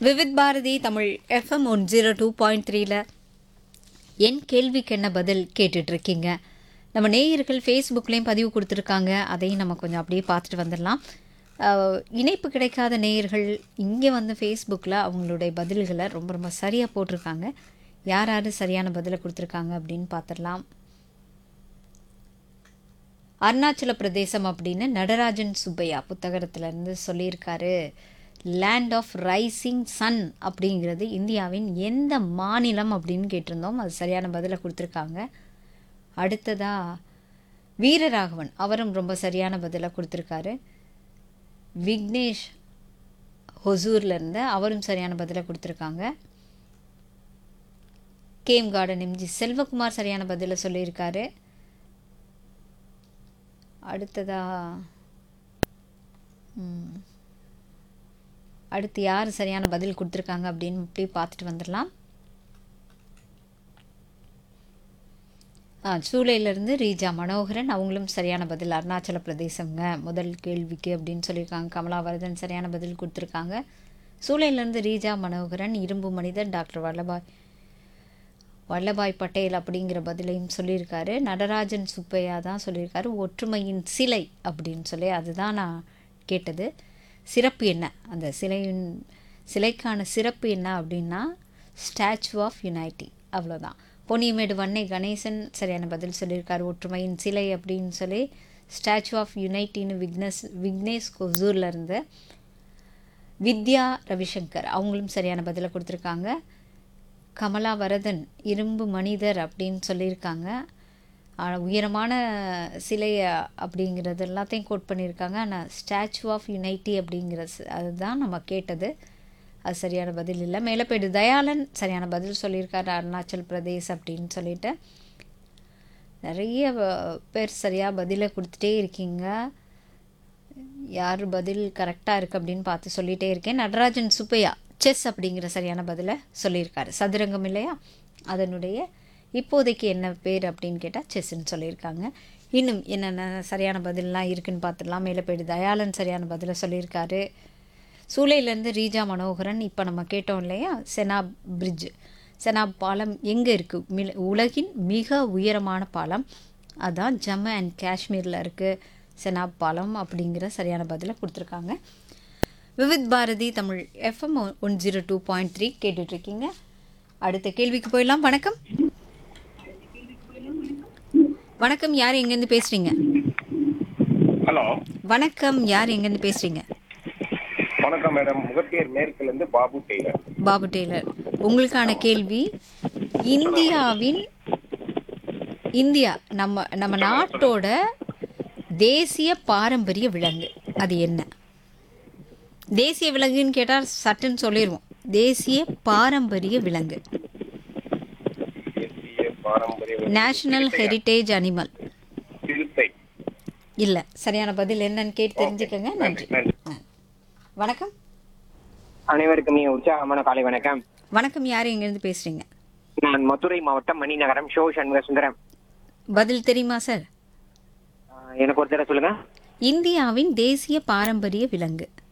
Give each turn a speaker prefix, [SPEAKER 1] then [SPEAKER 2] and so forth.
[SPEAKER 1] Vividh Bharati Tamil FM one zero two point த்ரீல என் கேள்விக்கு என்ன பதில் கேட்டுட்ருக்கீங்க நம்ம நேயர்கள் ஃபேஸ்புக்லேயும் பதிவு கொடுத்துருக்காங்க அதையும் நம்ம கொஞ்சம் அப்படியே பார்த்துட்டு வந்துடலாம் அஹ், இணைப்பு கிடைக்காத நேயர்கள் இங்கே வந்து ஃபேஸ்புக்கில் அவங்களுடைய பதில்களை ரொம்ப ரொம்ப சரியாக போட்டிருக்காங்க யார் யார் சரியான பதிலை கொடுத்துருக்காங்க அப்படின்னு பார்த்துடலாம் அருணாச்சல பிரதேசம் அப்படின்னு நடராஜன் சுப்பையா புத்தகத்திலேருந்து சொல்லியிருக்காரு லேண்ட் ஆஃப் ரைசிங் சன் அப்படிங்கிறது இந்தியாவின் எந்த மாநிலம் அப்படின்னு கேட்டிருந்தோம் அது சரியான பதிலை கொடுத்துருக்காங்க அடுத்ததா வீரராகவன் அவரும் ரொம்ப சரியான பதிலை கொடுத்துருக்காரு விக்னேஷ் ஹொசூர்ல இருந்து அவரும் சரியான பதிலை கொடுத்துருக்காங்க கேம் கார்டன் எம்ஜி செல்வகுமார் சரியான பதிலை சொல்லியிருக்காரு அடுத்ததா ம், அடுத்து யார் சரியான பதில் கொடுத்துருக்காங்க அப்படின்னு இப்படி பார்த்துட்டு வந்துடலாம் ஆ சூளையிலேருந்து ரீஜா மனோகரன் அவங்களும் சரியான பதில் அருணாச்சல பிரதேசம்ங்க முதல் கேள்விக்கு அப்படின்னு சொல்லியிருக்காங்க கமலாவரதன் சரியான பதில் கொடுத்துருக்காங்க சூளையிலேருந்து ரீஜா மனோகரன் இரும்பு மனிதர் டாக்டர் வல்லபாய் வல்லபாய் பட்டேல் அப்படிங்கிற பதிலையும் சொல்லியிருக்காரு நடராஜன் சுப்பையா தான் சொல்லியிருக்காரு ஒற்றுமையின் சிலை அப்படின்னு சொல்லி அதுதான் நான் கேட்டது சிறப்பு என்ன அந்த சிலையின் சிலைக்கான சிறப்பு என்ன அப்படின்னா ஸ்டாச்சு ஆஃப் யுனைட்டி அவ்வளோதான் பொன்னியமேடு வன்னை கணேசன் சரியான பதில் சொல்லியிருக்காரு ஒற்றுமையின் சிலை அப்படின்னு சொல்லி ஸ்டாச்சு ஆஃப் யுனைட்டின்னு விக்னஸ் விக்னேஷ் கொசூர்ல இருந்து வித்யா ரவிசங்கர் அவங்களும் சரியான பதிலை கொடுத்துருக்காங்க கமலா வரதன் இரும்பு மனிதர் அப்படின்னு சொல்லியிருக்காங்க ஆனா, உயரமான சிலை அப்படிங்கிறது எல்லாத்தையும் கோட் பண்ணியிருக்காங்க ஆனால் ஸ்டாச்சு ஆஃப் யுனைட்டி அப்படிங்கிற ஸ்- அதுதான் நம்ம கேட்டது அது சரியான பதில் இல்லை மேலப்பேடு தயாளன் சரியான பதில் சொல்லியிருக்காரு அருணாச்சல் பிரதேஷ் அப்படின்னு சொல்லிட்டு நிறைய வ- பேர் சரியாக பதிலை கொடுத்துட்டே இருக்கீங்க யார் பதில் கரெக்டாக இருக்குது அப்படின்னு பார்த்து சொல்லிகிட்டே இருக்கேன் நடராஜன் சுப்பையா செஸ் அப்படிங்கிற சரியான பதிலை சொல்லியிருக்காரு சதுரங்கம் இல்லையா அதனுடைய இப்போதைக்கு என்ன பேர் அப்படின்னு கேட்டால் செஸ்ன்னு சொல்லியிருக்காங்க இன்னும் என்னென்ன சரியான பதிலெலாம் இருக்குன்னு பார்த்துடலாம் மேலே போயிட்டு தயாளன் சரியான பதிலை சொல்லியிருக்காரு சூளையிலேருந்து ரீஜா மனோகரன் இப்போ நம்ம கேட்டோம் இல்லையா செனாப் பிரிட்ஜ் செனாப் பாலம் எங்கே இருக்குது மில உலகின் மிக உயரமான பாலம் அதான் ஜம்மு அண்ட் காஷ்மீரில் இருக்குது செனாப் பாலம் அப்படிங்கிற சரியான பதிலை கொடுத்துருக்காங்க Vividh Bharati Tamil FM one zero two point three கேட்டுட்ருக்கீங்க அடுத்த கேள்விக்கு போயிடலாம் வணக்கம் வணக்கம் யார் எங்கேருந்து பேசுகிறீங்க
[SPEAKER 2] ஹலோ
[SPEAKER 1] வணக்கம் யார் எங்கேருந்து பேசுகிறீங்க
[SPEAKER 2] வணக்கம் மேடம் முகப்பேர் மேற்குல இருந்து பாபு டெய்லர்
[SPEAKER 1] பாபு டெய்லர் உங்களுக்கான கேள்வி இந்தியாவின் இந்தியா நம்ம நம்ம நாட்டோட தேசிய பாரம்பரிய விலங்கு அது என்ன தேசிய விலங்குன்னு கேட்டால் சட்டுன்னு சொல்லிடுவோம் தேசிய பாரம்பரிய விலங்கு
[SPEAKER 2] தேசிய பாரம்பரிய
[SPEAKER 1] நேஷனல் ஹெரிட்டேஜ் அனிமல்
[SPEAKER 2] சிறுத்தை
[SPEAKER 1] இல்லை சரியான பதில் என்னன்னு கேட்டு தெரிஞ்சுக்கங்க நன்றி
[SPEAKER 2] நன்றி
[SPEAKER 1] ஆ. வணக்கம்
[SPEAKER 3] அனைவருக்கும் இனிய உற்சாகமான காலை வணக்கம்
[SPEAKER 1] வணக்கம் யார் எங்கேருந்து பேசுகிறீங்க
[SPEAKER 3] நான் மதுரை மாவட்டம் மணிநகரம் ஷோ சண்முக சுந்தரம்
[SPEAKER 1] பதில் தெரியுமா சார்
[SPEAKER 3] ஆஹ் எனக்கு ஒரு தடவை சொல்லுங்க
[SPEAKER 1] இந்தியாவின் தேசிய பாரம்பரிய விலங்கு